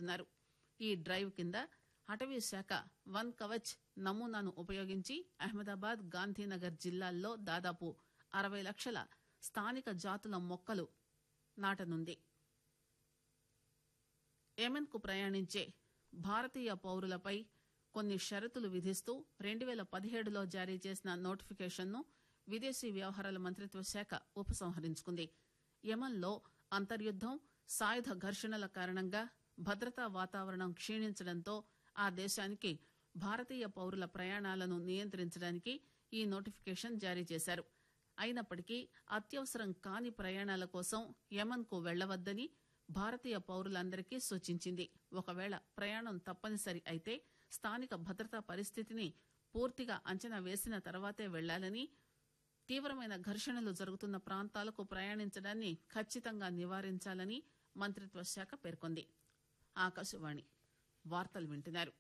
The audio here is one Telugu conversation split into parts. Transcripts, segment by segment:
నిర్వహిస్తున్నారు ఈ డ్రైవ్ కింద అటవీ శాఖ వన్ కవచ్ నమూనాను ఉపయోగించి అహ్మదాబాద్ గాంధీనగర్ జిల్లాల్లో దాదాపు అరవై లక్షల స్థానిక జాతుల మొక్కలు నాటనుంది యెమెన్ కు ప్రయాణించే భారతీయ పౌరులపై కొన్ని షరతులు విధిస్తూ రెండు పేల పదిహేడులో జారీ చేసిన నోటిఫికేషన్ ను విదేశీ వ్యవహారాల మంత్రిత్వ శాఖ ఉపసంహరించుకుంది యెమన్లో అంతర్యుద్దం సాయుధ ఘర్షణల కారణంగా భద్రతా వాతావరణం క్షీణించడంతో ఆ దేశానికి భారతీయ పౌరుల ప్రయాణాలను నియంత్రించడానికి ఈ నోటిఫికేషన్ జారీ చేశారు అయినప్పటికీ అత్యవసరం కాని ప్రయాణాల కోసం యమన్ కు వెళ్లవద్దని భారతీయ పౌరులందరికీ సూచించింది ఒకవేళ ప్రయాణం తప్పనిసరి అయితే స్థానిక భద్రతా పరిస్థితిని పూర్తిగా అంచనా వేసిన తర్వాతే వెళ్లాలని తీవ్రమైన ఘర్షణలు జరుగుతున్న ప్రాంతాలకు ప్రయాణించడాన్ని ఖచ్చితంగా నివారించాలని మంత్రిత్వ శాఖ పేర్కొంది ఆకాశవాణి వార్తలు వింటున్నారు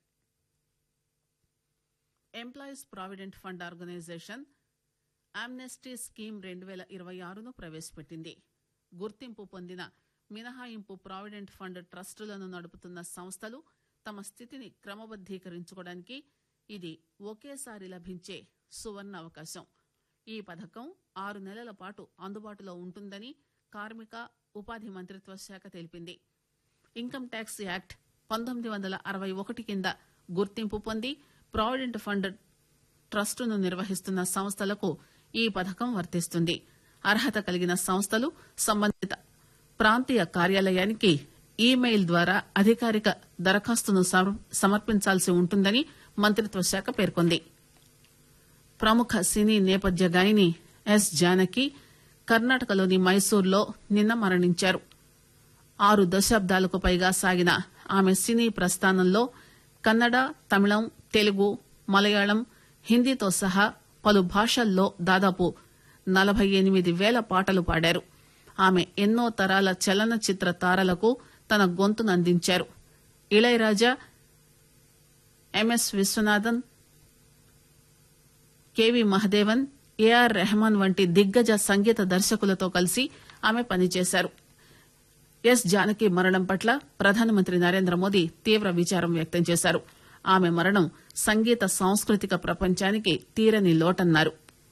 employees provident fund organisation amnesty scheme రెండు వేల ఇరవై ఆరును ప్రవేశపెట్టింది గుర్తింపు పొందిన మినహాయింపు ప్రావిడెంట్ ఫండ్ ట్రస్టులను నడుపుతున్న సంస్థలు తమ స్థితిని క్రమబద్దీకరించుకోవడానికి ఇది ఒకేసారి లభించే సువర్ణ అవకాశం ఈ పథకం ఆరు నెలల పాటు అందుబాటులో ఉంటుందని కార్మిక ఉపాధి మంత్రిత్వ శాఖ తెలిపింది ఇన్కమ్ ట్యాక్స్ యాక్ట్ పంతొమ్మిది వందల అరవై ఒకటి కింద గుర్తింపు పొంది ప్రావిడెంట్ ఫండ్ ట్రస్టును నిర్వహిస్తున్న సంస్థలకు ఈ పథకం వర్తిస్తుంది అర్హత కలిగిన సంస్థలు సంబంధిత ప్రాంతీయ కార్యాలయానికి ఈమెయిల్ ద్వారా అధికారిక దరఖాస్తును సమ- సమర్పించాల్సి ఉంటుందని మంత్రిత్వ శాఖ పేర్కొంది ప్రముఖ సినీ నేపథ్య గాయని ఎస్ జానకి కర్ణాటకలోని మైసూర్లో నిన్న మరణించారు ఆరు దశాబ్దాలకు పైగా సాగిన ఆమె సినీ ప్రస్థానంలో కన్నడ తమిళం తెలుగు మలయాళం హిందీతో సహా పలు భాషల్లో దాదాపు నలభై ఎనిమిది వేల పాటలు పాడారు ఆమె ఎన్నో తరాల చలనచిత్ర తారలకు తన గొంతునందించారు ఇళయరాజా ఎంఎస్ విశ్వనాథన్ కెవి మహదేవన్ ఏఆర్ రెహమాన్ వంటి దిగ్గజ సంగీత దర్శకులతో కలిసి ఆమె పనిచేశారు ఎస్ జానకి మరణం పట్ల ప్రధానమంత్రి నరేంద్ర మోదీ తీవ్ర విచారం వ్యక్తం చేశారు ఆమె మరణం సంగీత సాంస్కృతిక ప్రపంచానికి తీరని లోటన్నారు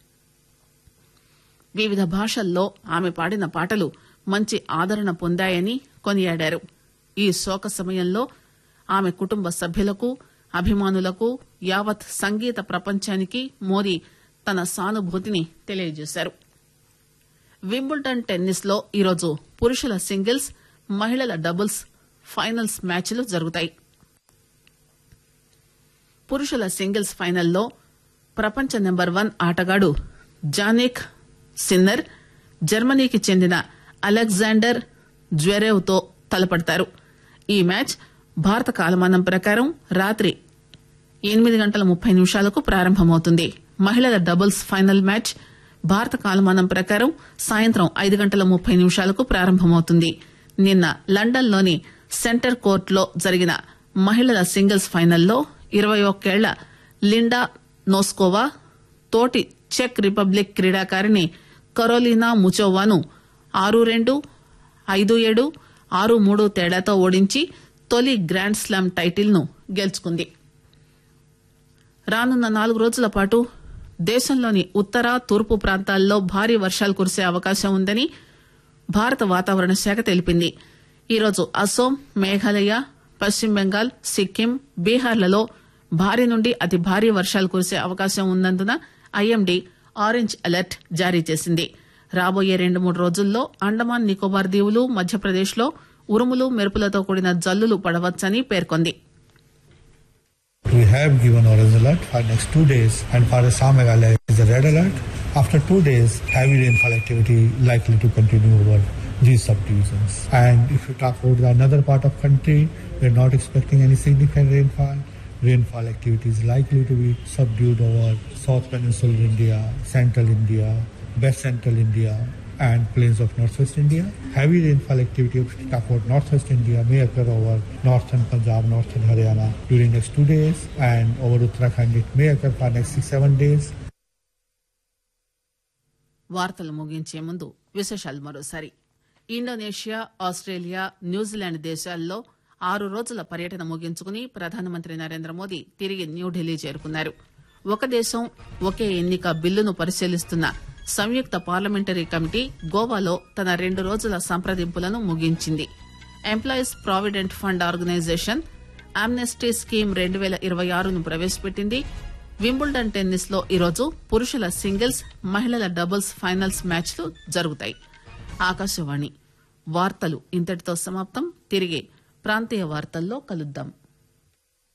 వివిధ భాషల్లో ఆమె పాడిన పాటలు మంచి ఆదరణ పొందాయని కొనియాడారు ఈ శోక సమయంలో ఆమె కుటుంబ సభ్యులకు అభిమానులకు యావత్ సంగీత ప్రపంచానికి మోదీ తన సానుభూతిని తెలియజేశారు వింబుల్టన్ టెన్నిస్ లో ఈరోజు పురుషుల సింగిల్స్ మహిళల డబుల్స్ ఫైనల్స్ మ్యాచ్లు జరుగుతాయి పురుషుల సింగిల్స్ ఫైనల్లో ప్రపంచ నెంబర్ వన్ ఆటగాడు జానిక్ సిన్నర్ జర్మనీకి చెందిన అలెగ్జాండర్ జ్వెరేవ్ తో తలపడతారు ఈ మ్యాచ్ భారత కాలమానం ప్రకారం రాత్రి ఎనిమిది గంటల ముప్పై నిమిషాలకు ప్రారంభమవుతుంది మహిళల డబుల్స్ ఫైనల్ మ్యాచ్ భారత కాలమానం ప్రకారం సాయంత్రం ఐదు గంటల ముప్పై నిమిషాలకు ప్రారంభమవుతుంది నిన్న లండన్ లోని సెంటర్ కోర్టులో జరిగిన మహిళల సింగిల్స్ ఫైనల్లో ఇరవై ఒక్కేళ్ల లిండా నోస్కోవా తోటి చెక్ రిపబ్లిక్ క్రీడాకారిణి కరోలినా ముచోవాను ఆరు రెండు ఐదు ఏడు ఆరు మూడు తేడాతో ఓడించి తొలి గ్రాండ్ స్లామ్ టైటిల్ ను గెలుచుకుంది రానున్న నాలుగు రోజుల పాటు దేశంలోని ఉత్తర తూర్పు ప్రాంతాల్లో భారీ వర్షాలు కురిసే అవకాశం ఉందని భారత వాతావరణ శాఖ తెలిపింది ఈరోజు అసోం మేఘాలయ పశ్చిమ బెంగాల్ సిక్కిం బీహార్లలో భారీ నుండి అతి భారీ వర్షాలు కురిసే అవకాశం ఉన్నందున ఐఎండీ ఆరెంజ్ అలర్ట్ జారీ చేసింది రాబోయే రెండు మూడు రోజుల్లో అండమాన్ నికోబార్ దీవులు మధ్యప్రదేశ్ లో ఉరుములు మెరుపులతో కూడిన జల్లులు పడవచ్చని పేర్కొంది We have given orange alert for next two days, and for Assam Meghalaya is a red alert. After two days, heavy rainfall activity likely to continue over these subdivisions. And if you talk about the another part of country, we are not expecting any significant rainfall. Rainfall activity is likely to be subdued over South Peninsular India, Central India, West Central India, and plains of Northwest India. Heavy rainfall activity if you talk about Northwest India may occur over Northern Punjab, Northern Haryana during next two days, and over Uttarakhand it may occur for next six seven days. వార్తలు ముగించే ముందు విశేషాలు మరోసారి ఇండోనేషియా ఆస్ట్రేలియా న్యూజిలాండ్ దేశాల్లో ఆరు రోజుల పర్యటన ముగించుకుని ప్రధానమంత్రి నరేంద్ర మోదీ తిరిగి న్యూఢిల్లీ చేరుకున్నారు ఒక దేశం ఒకే ఎన్నిక బిల్లును పరిశీలిస్తున్న సంయుక్త పార్లమెంటరీ కమిటీ గోవాలో తన రెండు రోజుల సంప్రదింపులను ముగించింది employees provident fund organisation amnesty scheme రెండు పేల ఇరవై ఆరును ప్రవేశపెట్టింది వింబుల్డన్ టెన్నిస్ లో ఈరోజు పురుషుల సింగిల్స్ మహిళల డబుల్స్ ఫైనల్స్ మ్యాచ్లు జరుగుతాయి ఆకాశవాణి వార్తలు ఇంతటితో సమాప్తం తిరిగి ప్రాంతీయ వార్తల్లో కలుద్దాం